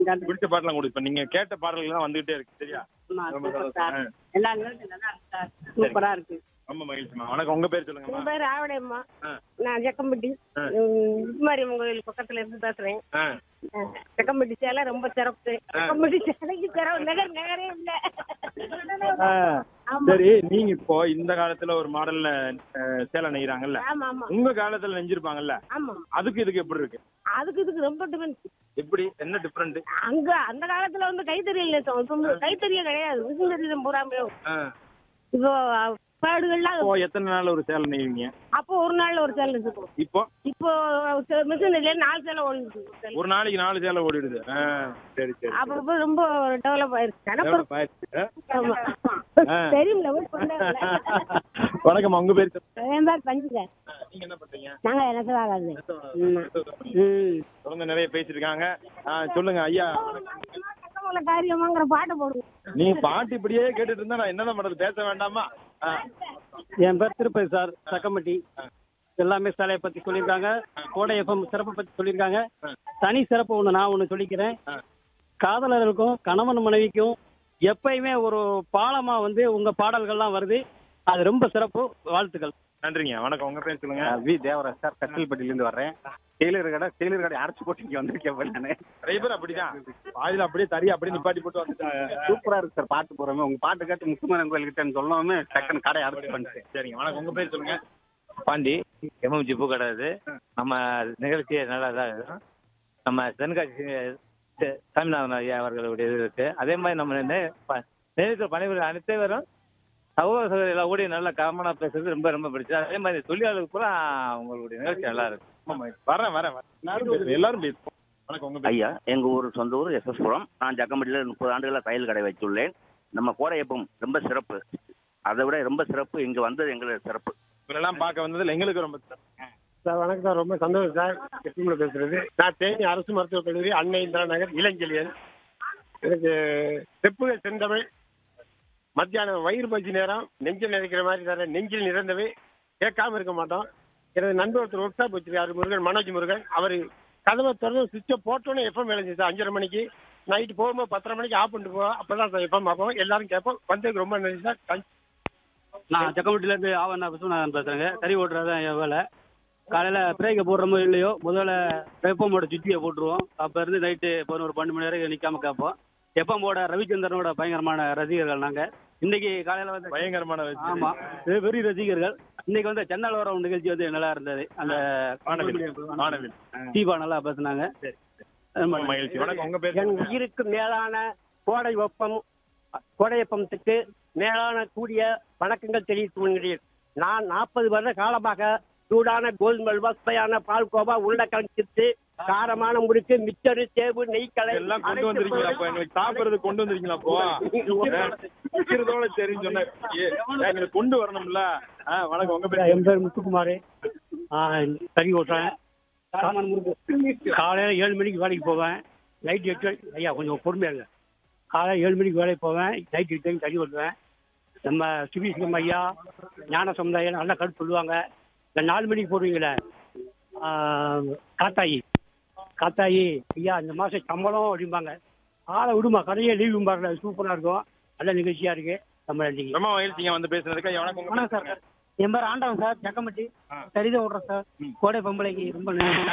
நன்றி. பிடிச்ச பாட்டெல்லாம் கொடு இப்ப நீங்க கேட்ட பாடல்கள் தான் வந்துகிட்டே இருக்கு சரியா ஆமா, ரொம்ப சூப்பர் சந்தோஷம். சார் எல்லா நிகழ்ச்சியும் நல்லா இருக்கு சார் சூப்பரா இருக்கு ரொம்ப மகிழ்ச்சிமா வணக்கம் உங்க பேர் என் சொல்லுங்கம்மா பேர் ஆவடையம்மா ஆ. நான் ஜக்கம்பட்டி ஆ. மாரியம்மன் கோயில் பக்கத்துல இருந்து பேசுறேன் ஆ. ஜக்கம்பட்டி சேலை ரொம்ப சிறப்பு ஜக்கம்பட்டி சேலைக்கு சிறப்பு நகர் நகரே இல்ல ஆ. ஆமா. சரி நீங்க இப்போ இந்த காலத்துல ஒரு மாடல்ல அஹ், சேலை நெய்யறாங்கல்ல ஆமா ஆமா உங்க காலத்துல நெஞ்சிருப்பாங்கல்ல ஆமா அதுக்கு இதுக்கு எப்படி இருக்கு அதுக்கு இதுக்கு ரொம்ப டிஃபரன்ஸ் எப்படி என்ன டிஃபரெண்ட் அங்க அந்த காலத்துல வந்து கைத்தறியல் நெசம். இப்ப கைத்தறியே கிடையாது விசுந்தறியம் பூராமே இப்போ பாடுகள்லாம் இப்போ எத்தனை நாள் ஒரு சேலை நெய்வீங்க அப்போ ஒரு நாள்ல ஒரு சேலை நெசுக்கும் இப்போ இப்போ மிஷின் இல்ல நாலு சேலை ஓடிட்டு இருக்கு ஒரு நாளைக்கு நாலு சேலை ஓடிடுது ஆ, சரி சரி அப்ப இப்ப ரொம்ப டெவலப் ஆயிருச்சு ஆனா எவ்வளவு ஆயிடுச்சு? ஆ? ஆமா. ஆ. தெரியும்ல போய் சொன்னாங்கல்ல. வணக்கம் உங்க பேர் சொல்லுங்க. என் பேர் பஞ்சுங்க ஆ, நீங்க என்ன பண்றீங்க நாங்க எனக்கு ஆகாது தொடர்ந்து நிறைய பேசிருக்காங்க ஆ, சொல்லுங்க ஐயா காரியமாங்கிற பாட்டு போடுவோம் நீங்க பாட்டு இப்படியே கேட்டுட்டு இருந்தா நான் என்னதான் பண்றது பேச வேண்டாமா ஆ, என் பேர் திருப்பதி சார் சக்கம்பட்டி எல்லாமே சாலையை பத்தி சொல்லியிருக்காங்க கோடை எஃப்எம் சிறப்பை பத்தி சொல்லியிருக்காங்க தனி சிறப்பு ஒன்று நான் ஒன்று சொல்லிக்கிறேன் காதலர்களுக்கும் கணவன் மனைவிக்கும் எப்பயுமே ஒரு பாலமா வந்து உங்க பாடல்கள்லாம் வருது அது ரொம்ப சிறப்பு வாழ்த்துக்கள் நன்றிங்க வணக்கம் உங்க பேர் சொல்லுங்க வி தேவராஜ் சார் கட்டில்பட்டியிலேருந்து வர்றேன் டெய்லர் கடை டெய்லர் கடை அரைச்சு போட்டு இங்கே வந்திருக்கேன் போய் நான் நிறைய பேர் அப்படிதான் வாயில அப்படியே தறி அப்படியே நிப்பாட்டி போட்டு வந்துட்டாங்க சூப்பரா இருக்கு சார் பாட்டு போறோமே உங்க பாட்டு கேட்டு முத்துமரன் கோயில்கிட்டன்னு சொல்லாமே டக்குன்னு கடை அரைச்சு பண்ணிட்டேன் சரிங்க வணக்கம் உங்க பேர் சொல்லுங்க பாண்டி எம்எம்ஜி பூ கடை இது நம்ம நிகழ்ச்சி நல்லா தான் இருக்கும் நம்ம தென்காசி சி- சாமிநாதன் ஐயா அவர்களுடைய இது இருக்கு அதே மாதிரி நம்ம நே- ப- நேரில் பணிபுரிய அனைத்து பேரும் சகோதர சகோதரிகளை கூடி நல்லா காமனாக பேசுறது ரொம்ப ரொம்ப பிடிச்சது அதே மாதிரி தொழிலாளர்களுக்கு பூரா உங்களுடைய நிகழ்ச்சி நல்லா இருக்கு ரொம்ப மகிழ்ச்சி. வரேன் வரேன் வரேன். எல்லாரும் பேசுங்க, எல்லாரும் பேசுவோம் வணக்கம் உங்க பேர் ஐயா எங்க ஊர் சொந்த ஊர் எஸ்எஸ்புரம் நான் ஜக்கம்பட்டியில் முப்பது ஆண்டுகளாக தையல் கடை வைத்துள்ளேன் நம்ம கோடையப்பம் ரொம்ப சிறப்பு அதை விட ரொம்ப சிறப்பு இங்க வந்தது எங்களுக்கு சிறப்பு இவரெல்லாம் பார்க்க வந்ததுல எங்களுக்கு ரொம்ப சந்தோஷம். சார் வணக்கம் சார் ரொம்ப சந்தோஷம் சார் எஸ்எம்ல பேசுறது நான் தேனி அரசு மருத்துவக் கல்லூரி அன்னை இந்திரா நகர் இளஞ்செழியன் எனக்கு செப்புகள் செந்தமிழ் மத்தியானம் வயிறு பஜ்ஜி நேரம் நெஞ்சில் நிறைக்கிற மாதிரி தர நெஞ்சில் நிறந்தவை கேட்காம இருக்க மாட்டோம் எனது நண்பர் ஒருத்தர் ஒர்க் ஷாப் வச்சிருக்காரு முருகன் மனோஜ் முருகன் அவர் கதவை திறந்து சுவிட்சை போட்டோன்னே எஃப்எம் விளைஞ்சி சார் அஞ்சரை மணிக்கு நைட்டு போகும்போது பத்தரை மணிக்கு ஆஃப் பண்ணிட்டு போவோம் அப்பதான் சார் எஃப்எம் பார்ப்போம் எல்லாரும் கேட்போம் வந்ததுக்கு ரொம்ப நன்றி சார் தேங்க்ஸ் நான் சக்கம்பட்டியிலேருந்து ஆவண்ணா விஸ்வநாதன் பேசுறேங்க தறி ஓட்டுறது தான் என் வேலை காலையில பிரேக்கை போடுறோமோ இல்லையோ முதல்ல வெப்பமோட சுத்தியை போட்டுருவோம் அப்ப இருந்து நைட்டு பதினோரு பன்னெண்டு மணி வரைக்கும் நிக்காம கேட்போம் எப்பமோட ரவிச்சந்திரனோட பயங்கரமான ரசிகர்கள் நாங்க இன்னைக்கு காலையில வந்து பயங்கரமான வச்சு. ஆமா வெ- வெறி ரசிகர்கள் இன்னைக்கு வந்து சென்னல் வரம் நிகழ்ச்சி வந்து நல்லா இருந்தது அந்த வானவில் வானவில் தீபா நல்லா பேசுனாங்க ரொம்ப மகிழ்ச்சி வணக்கம் உங்க பேர் என் சொல்லுங்க. உயிருக்கு மேலான கோடை வெப்பம் கோடையப்பத்துக்கு மேலான கூடிய வணக்கங்கள் தெரிவித்து கொள்கிறேன் நான் நாற்பது வருட காலமாக சூடான கோதுமை அல்வா சுவையான பால் கோவா உருளைக்கிழங்கு சிப்ஸ் காரமான முறுக்கு மிச்சரு சேவு நெய்க்கலை எல்லாம் கொண்டு வந்திருக்கீங்களா அப்போ எங்களுக்கு சாப்பிடுறது கொண்டு வந்திருக்கீங்களா அப்போ விற்கிறதோட சரின்னு சொன்னேன் ஏ, எங்களுக்கு கொண்டு வரணும்ல ஆ, வணக்கம் உங்க பேர் என் பேர் முத்துக்குமார் தறி ஓட்டுறேன் சாமான் முறுக்கு காலையில் ஏழு மணிக்கு வேலைக்கு போவேன் நைட் எட்டு ஐயா கொஞ்சம் பொறுமையாங்க காலையில் ஏழு மணிக்கு வேலைக்கு போவேன் நைட் எட்டு மணிக்கு தறி ஓட்டுவேன் நம்ம சுபீஸ்கம் ஐயா ஞான சமுதாயம் நல்லா கருத்து சொல்லுவாங்க இந்த நாலு மணிக்கு போடுவீங்களே ஆ, காத்தாயி காத்தாயி ஐயா இந்த மாதம் சம்பளம் அப்படிம்பாங்க ஆளை விடுமா கடையே லீவும்பாங்க சூப்பராக இருக்கும் நல்ல நிகழ்ச்சியாக இருக்கு நம்ம நன்றிங்க ரொம்ப மகிழ்ச்சிங்க வந்து பேசுனதுக்கு ஐயா, வணக்கம் உங்க பேர் சார் என் பேர் ஆண்டவன் சார் ஜக்கம்பட்டி சரிதான் விட்றேன் சார் கோடை பொம்பளைக்கு ரொம்ப நன்றி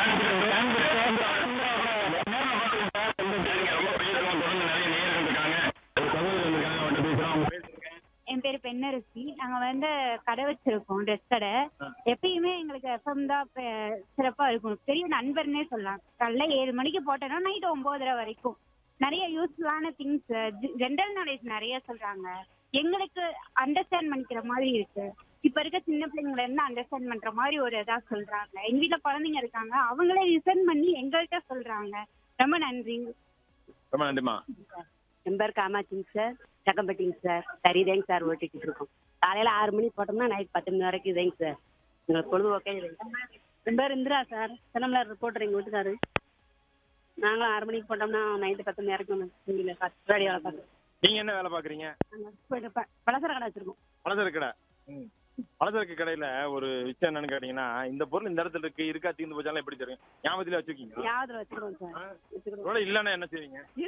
என் பேர் பெண்ணரசி நாங்க வந்து கடை வச்சிருக்கோம் ட்ரெஸ் கடை எப்பயுமே எங்களுக்கு எஃப்எம் தான் ப- சிறப்பா இருக்கும் பெரிய நண்பர்னே சொல்லலாம் காலைல ஏழு மணிக்கு போட்டோம்னா நைட் ஒன்பதரை வரைக்கும் நிறைய யூஸ்ஃபுல்லான திங்ஸ் ஜென்ரல் நாலேஜ் நிறைய சொல்றாங்க எங்களுக்கு அண்டர்ஸ்டாண்ட் பண்ணிக்கிற மாதிரி இருக்கு இப்ப இருக்க சின்ன பிள்ளைங்கள இருந்து அண்டர்ஸ்டாண்ட் பண்ற மாதிரி ஒரு இதா சொல்றாங்க எங்க வீட்ல குழந்தைங்க இருக்காங்க அவங்களே லிசன் பண்ணி எங்கள்கிட்ட சொல்றாங்க ரொம்ப நன்றி ரொம்ப நன்றிமா என் பேர் காமாட்சிங்க சார் சக்கம்பட்டிங்க சார் சரிதாங்க சார் ஓட்டிக்கிட்டு இருக்கோம் காலையில் ஆறு மணிக்கு போட்டோம்னா நைட் பத்து மணி வரைக்கும் இதாங்க சார் எங்களுக்கு பொழுதுபோக்கே இல்லைங்க என் பேர் இந்திரா சார் சின்னமலர் ரிப்போர்ட்டர் எங்கள் வீட்டுக்காரு நாங்களும் ஆறு மணிக்கு போட்டோம்னா நைட்டு பத்து மணி வரைக்கும் டிவியில் ரேடியோவில் பார்க்குறோம் நீங்க என்ன வேலை பாக்குறீங்க நாங்கள் பலசர கடை வச்சுருக்கோம் பலசர கடை பலசரக்கு கடையில ஒரு விஷயம் என்னன்னு கேட்டீங்கன்னா இந்த பொருள் இந்த இடத்துல இருக்கு இருக்கா தீர்ந்து போச்சாலும் எப்படி தெரியும் ஞாபகத்துல வச்சிருக்கீங்க ஞாபகத்தில் வச்சுக்கிறோம் சார் வச்சுக்கிறோம் ஒருவேளை இல்லைன்னா என்ன செய்வீங்க